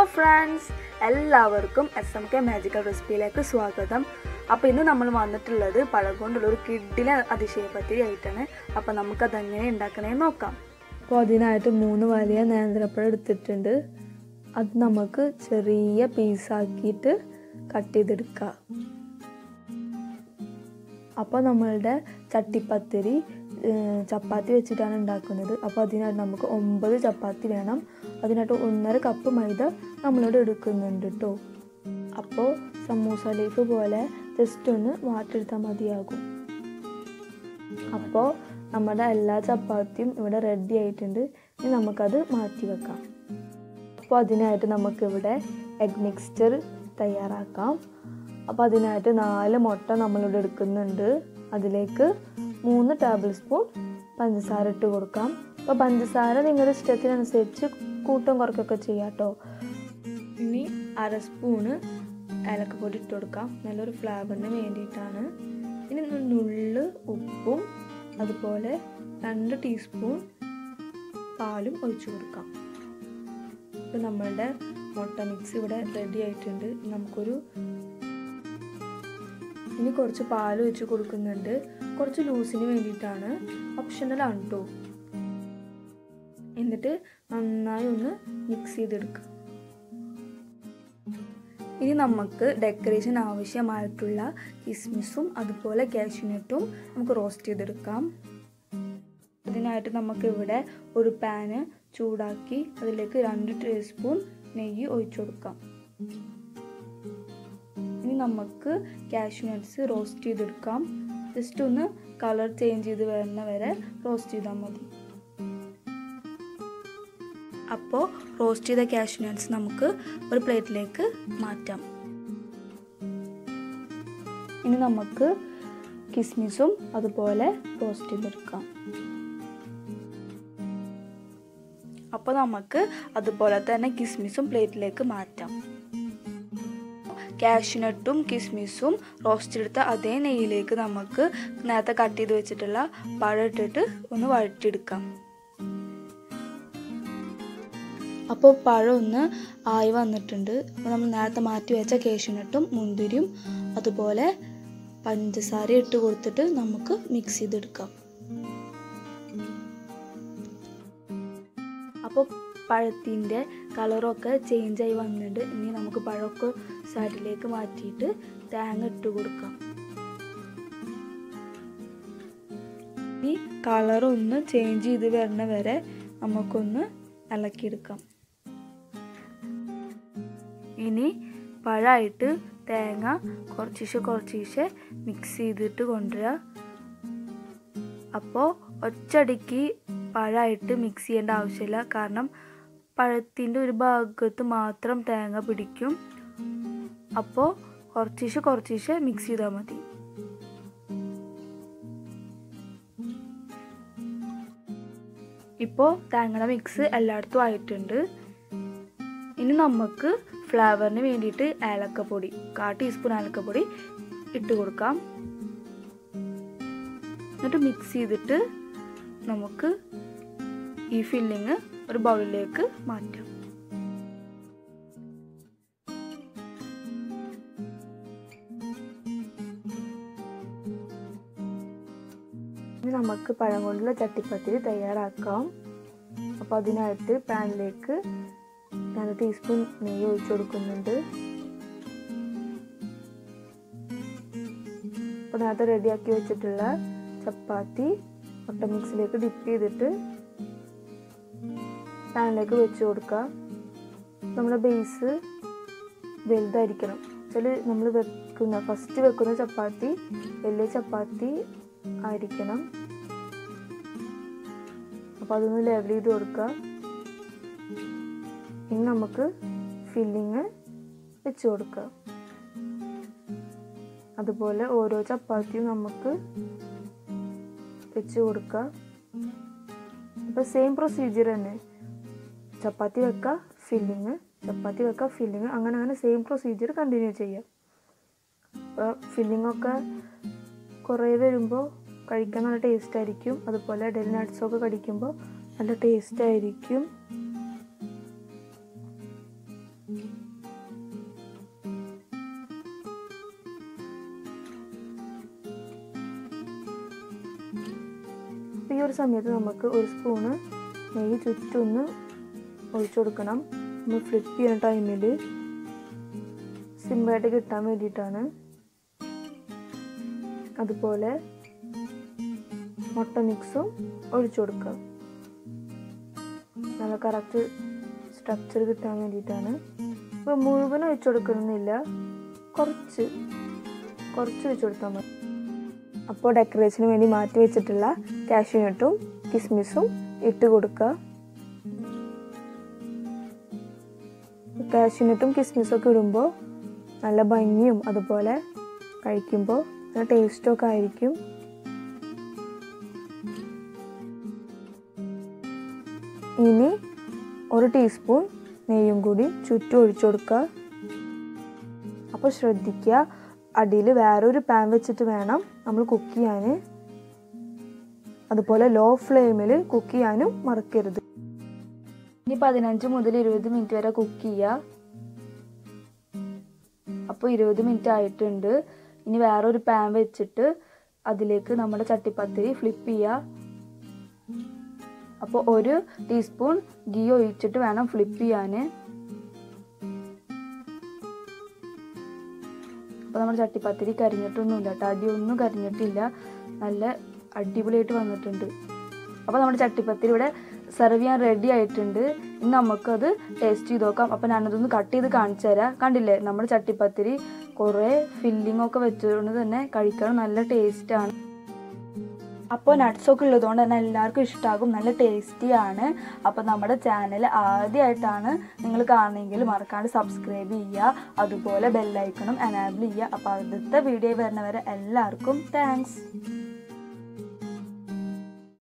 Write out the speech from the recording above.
friends എല്ലാവർക്കും S M K magical റെസിപ്പിയിലേക്ക് സ്വാഗതം അപ്പോൾ ഇന്ന് നമ്മൾ വന്നിട്ടുള്ളത് പഴം കൊണ്ടുള്ള ഒരു കിഡിലെ അതിശയപത്തിരി ആയിട്ടാണ് അപ്പോൾ നമുക്കത് എങ്ങനെ ഉണ്ടാക്കണേന്ന് നോക്കാം അപ്പോൾ അതിനായിട്ട് മൂന്ന് വലിയ നേന്ത്രപ്പഴം എടുത്തിട്ടുണ്ട് അത് നമുക്ക് ചെറിയ പീസാക്കിയിട്ട് കട്ട് ചെയ്തെടുക്കാം അപ്പോൾ നമ്മളുടെ ചട്ടിപ്പത്തിരി ഏഹ്, ചപ്പാത്തി വെച്ചിട്ടാണ് ഉണ്ടാക്കുന്നത് അപ്പോൾ അതിനായിട്ട് നമുക്ക് ഒമ്പത് ചപ്പാത്തി വേണം അതിനായിട്ട് ഒന്നര കപ്പ് മൈദ നമ്മളിവിടെ എടുക്കുന്നുണ്ട് കേട്ടോ അപ്പോൾ സമൂസ ലീഫ് പോലെ ജസ്റ്റ് ഒന്ന് വാട്ടെടുത്താൽ മതിയാകും അപ്പോൾ നമ്മുടെ എല്ലാ ചപ്പാത്തിയും ഇവിടെ റെഡി ആയിട്ടുണ്ട് ഇനി നമുക്കത് മാറ്റി വെക്കാം അപ്പോൾ അതിനായിട്ട് നമുക്കിവിടെ എഗ് മിക്സ്ചർ തയ്യാറാക്കാം അപ്പോൾ അതിനായിട്ട് നാല് മുട്ട നമ്മളിവിടെ എടുക്കുന്നുണ്ട് അതിലേക്ക് മൂന്ന് ടേബിൾ സ്പൂൺ പഞ്ചസാര ഇട്ട് കൊടുക്കാം അപ്പോൾ പഞ്ചസാര നിങ്ങളുടെ ഇഷ്ടത്തിനനുസരിച്ച് കൂട്ടം കുറയ്ക്കൊക്കെ ചെയ്യാം കേട്ടോ ഇനി അര സ്പൂണ് ഏലക്കപ്പൊടി ഇട്ട് കൊടുക്കാം നല്ലൊരു ഫ്ലേവറിന് വേണ്ടിയിട്ടാണ് ഇനി ഒരു നുള്ള് ഉപ്പും അതുപോലെ രണ്ട് ടീസ്പൂൺ പാലും ഒഴിച്ചു കൊടുക്കാം ഇപ്പം നമ്മളുടെ മുട്ട മിക്സ് ഇവിടെ റെഡി ആയിട്ടുണ്ട് ഇനി നമുക്കൊരു ഇനി കുറച്ച് പാൽ ഒഴിച്ച് കൊടുക്കുന്നുണ്ട് കുറച്ച് ലൂസിന് വേണ്ടിയിട്ടാണ് ഓപ്ഷണലാണ് കേട്ടോ എന്നിട്ട് നന്നായി ഒന്ന് മിക്സ് ചെയ്തെടുക്കുക ഇനി നമുക്ക് ഡെക്കറേഷൻ ആവശ്യമായിട്ടുള്ള കിസ്മിസും അതുപോലെ കാഷ്യൂനട്ടും നമുക്ക് റോസ്റ്റ് ചെയ്തെടുക്കാം അതിനായിട്ട് നമുക്ക് ഇവിടെ ഒരു പാന് ചൂടാക്കി അതിലേക്ക് രണ്ട് ടീസ്പൂൺ നെയ്യ് ഒഴിച്ചു കൊടുക്കാം ഇനി നമുക്ക് കാഷ്യൂ നട്ട്സ് റോസ്റ്റ് ചെയ്തെടുക്കാം ജസ്റ്റ് ഒന്ന് കളർ ചേഞ്ച് ചെയ്ത് വരുന്ന വരെ റോസ്റ്റ് ചെയ്താൽ മതി അപ്പോൾ റോസ്റ്റ് ചെയ്ത കാഷ്യൂ നട്ട്സ് നമുക്ക് ഒരു പ്ലേറ്റിലേക്ക് മാറ്റാം ഇനി നമുക്ക് കിസ്മിസും അതുപോലെ റോസ്റ്റ് ചെയ്തെടുക്കാം അപ്പോൾ നമുക്ക് അതുപോലെ തന്നെ കിസ്മിസും പ്ലേറ്റിലേക്ക് മാറ്റാം കാഷ്യൂനട്ടും കിസ്മിസും റോസ്റ്റ് എടുത്ത അതേ നെയ്യിലേക്ക് നമുക്ക് നേരത്തെ കട്ട് ചെയ്ത് വെച്ചിട്ടുള്ള പഴം ഇട്ടിട്ട് ഒന്ന് വഴറ്റിയെടുക്കാം അപ്പോൾ പഴം ഒന്ന് ആയി വന്നിട്ടുണ്ട് അപ്പോൾ നമ്മൾ നേരത്തെ മാറ്റി വെച്ച കാഷ്യൂനട്ടും മുന്തിരിയും അതുപോലെ പഞ്ചസാര ഇട്ട് കൊടുത്തിട്ട് നമുക്ക് മിക്സ് ചെയ്തെടുക്കാം അപ്പോൾ പഴത്തിൻ്റെ കളറൊക്കെ ചേഞ്ചായി വന്നിട്ടുണ്ട് ഇനി നമുക്ക് പഴമൊക്കെ സൈഡിലേക്ക് മാറ്റിയിട്ട് തേങ്ങ ഇട്ട് കൊടുക്കാം ഇനി കളറൊന്ന് ചേഞ്ച് ചെയ്ത് വരുന്ന വരെ നമുക്കൊന്ന് ഇളക്കിയെടുക്കാം ഇനി പഴമായിട്ട് തേങ്ങ കുറച്ചിശെ കുറച്ചിശെ മിക്സ് ചെയ്തിട്ട് കൊണ്ടുവരിക അപ്പോൾ ഒറ്റടിക്ക് പഴമായിട്ട് മിക്സ് ചെയ്യേണ്ട ആവശ്യമില്ല കാരണം പഴത്തിൻ്റെ ഒരു ഭാഗത്ത് മാത്രം തേങ്ങ പിടിക്കും അപ്പോൾ കുറച്ചിശെ കുറച്ചിശെ മിക്സ് ചെയ്താൽ മതി ഇപ്പോൾ തേങ്ങയുടെ മിക്സ് എല്ലായിടത്തും ആയിട്ടുണ്ട് ഇനി നമുക്ക് ഫ്ലേവറിന് വേണ്ടിയിട്ട് ഏലക്കപ്പൊടി കാ ടീസ്പൂൺ ഏലക്കപ്പൊടി ഇട്ട് കൊടുക്കാം എന്നിട്ട് മിക്സ് ചെയ്തിട്ട് നമുക്ക് ഈ ഫില്ലിങ് ഒരു ബൗളിലേക്ക് മാറ്റാം ഇനി നമുക്ക് പഴം കൊണ്ടുള്ള ചട്ടിപ്പത്തിരി തയ്യാറാക്കാം അപ്പോൾ അതിനായിട്ട് പാനിലേക്ക് രണ്ട് ടീസ്പൂൺ നെയ്യ് ഒഴിച്ചു കൊടുക്കുന്നുണ്ട് അപ്പോൾ നേരത്തെ റെഡിയാക്കി വെച്ചിട്ടുള്ള ചപ്പാത്തി മുട്ട മിക്സിലേക്ക് ഡിപ്പ് ചെയ്തിട്ട് പാനിലേക്ക് വെച്ച് കൊടുക്കുക നമ്മുടെ ബേസ് വലുതായിരിക്കണം വെച്ചാൽ നമ്മൾ വെക്കുന്ന ഫസ്റ്റ് വെക്കുന്ന ചപ്പാത്തി വലിയ ചപ്പാത്തി ആയിരിക്കണം അപ്പോൾ അതൊന്ന് ലെവൽ ചെയ്ത് കൊടുക്കുക ഇനി നമുക്ക് ഫില്ലിങ് വെച്ച് കൊടുക്കുക അതുപോലെ ഓരോ ചപ്പാത്തിയും നമുക്ക് വെച്ച് കൊടുക്കുക അപ്പോൾ സെയിം പ്രൊസീജിയർ തന്നെ ചപ്പാത്തി വെക്കുക ഫില്ലിങ് ചപ്പാത്തി വെക്കുക ഫില്ലിങ് അങ്ങനെ അങ്ങനെ സെയിം പ്രൊസീജിയർ കണ്ടിന്യൂ ചെയ്യാം അപ്പോൾ ഫില്ലിങ്ങൊക്കെ കുറേ വരുമ്പോൾ കഴിക്കാൻ നല്ല ടേസ്റ്റ് ആയിരിക്കും അതുപോലെ ഡെൽ നട്ട്സൊക്കെ കടിക്കുമ്പോൾ നല്ല ടേസ്റ്റ് ആയിരിക്കും ഒരു സമയത്ത് നമുക്ക് ഒരു സ്പൂണ് നെയ്യ് ചുറ്റൊന്ന് ഒഴിച്ചു കൊടുക്കണം നമ്മൾ ഫ്ലിപ്പ് ചെയ്യുന്ന ടൈമിൽ സിമ്പിളായിട്ട് കിട്ടാൻ വേണ്ടിയിട്ടാണ് അതുപോലെ മുട്ട മിക്സും ഒഴിച്ചു കൊടുക്കുക നല്ല കറക്റ്റ് സ്ട്രക്ചർ കിട്ടാൻ വേണ്ടിയിട്ടാണ് ഇപ്പോൾ മുഴുവൻ ഒഴിച്ചു കൊടുക്കണമെന്നില്ല കുറച്ച് കുറച്ച് ഒഴിച്ചു കൊടുത്താൽ മതി അപ്പോൾ ഡെക്കറേഷന് വേണ്ടി മാറ്റി വെച്ചിട്ടുള്ള കാഷ്യൂനട്ടും കിസ്മിസും ഇട്ട് കൊടുക്കുക കാഷ്യൂനട്ടും കിസ്മിസും ഒക്കെ ഇടുമ്പോൾ നല്ല ഭംഗിയും അതുപോലെ കഴിക്കുമ്പോൾ നല്ല ടേസ്റ്റും ഒക്കെ ആയിരിക്കും ഇനി ഒരു ടീസ്പൂൺ നെയ്യും കൂടി ചുറ്റും ഒഴിച്ചു കൊടുക്കുക അപ്പോൾ ശ്രദ്ധിക്കുക അടിയിൽ വേറൊരു പാൻ വെച്ചിട്ട് വേണം നമ്മൾ കുക്ക് ചെയ്യാൻ അതുപോലെ ലോ ഫ്ലെയിമിൽ കുക്ക് ചെയ്യാനും മറക്കരുത് ഇനി പതിനഞ്ച് മുതൽ ഇരുപത് മിനിറ്റ് വരെ കുക്ക് ചെയ്യുക അപ്പോൾ ഇരുപത് മിനിറ്റ് ആയിട്ടുണ്ട് ഇനി വേറൊരു പാൻ വെച്ചിട്ട് അതിലേക്ക് നമ്മുടെ ചട്ടിപ്പത്തിരി ഫ്ലിപ്പ് ചെയ്യുക അപ്പോൾ ഒരു ടീസ്പൂൺ ഗീ ഒഴിച്ചിട്ട് വേണം ഫ്ലിപ്പ് ചെയ്യാൻ അപ്പോൾ നമ്മുടെ ചട്ടിപ്പത്തിരി കരിഞ്ഞിട്ടൊന്നുമില്ല കേട്ടോ അടിയൊന്നും കരിഞ്ഞിട്ടില്ല നല്ല അടിപൊളിയായിട്ട് വന്നിട്ടുണ്ട് അപ്പോൾ നമ്മുടെ ചട്ടിപ്പത്തിരി ഇവിടെ സെർവ് ചെയ്യാൻ റെഡി ആയിട്ടുണ്ട് ഇനി നമുക്കത് ടേസ്റ്റ് ചെയ്ത് നോക്കാം അപ്പോൾ ഞാനതൊന്ന് കട്ട് ചെയ്ത് കാണിച്ചു തരാം കണ്ടില്ലേ നമ്മുടെ ചട്ടിപ്പത്തിരി കുറേ ഫില്ലിംഗ് ഒക്കെ വെച്ചതുകൊണ്ട് തന്നെ കഴിക്കാൻ നല്ല ടേസ്റ്റാണ് അപ്പോൾ നട്ട്സൊക്കെ ഉള്ളതുകൊണ്ട് തന്നെ എല്ലാവർക്കും ഇഷ്ടമാകും നല്ല ടേസ്റ്റിയാണ് അപ്പോൾ നമ്മുടെ ചാനൽ ആദ്യമായിട്ടാണ് നിങ്ങൾ കാണുന്നതെങ്കിൽ മറക്കാണ്ട് സബ്സ്ക്രൈബ് ചെയ്യുക അതുപോലെ ബെല്ലൈക്കണും എനാബിൾ ചെയ്യുക അപ്പോൾ അടുത്ത വീഡിയോ വരുന്നവരെ എല്ലാവർക്കും താങ്ക്സ്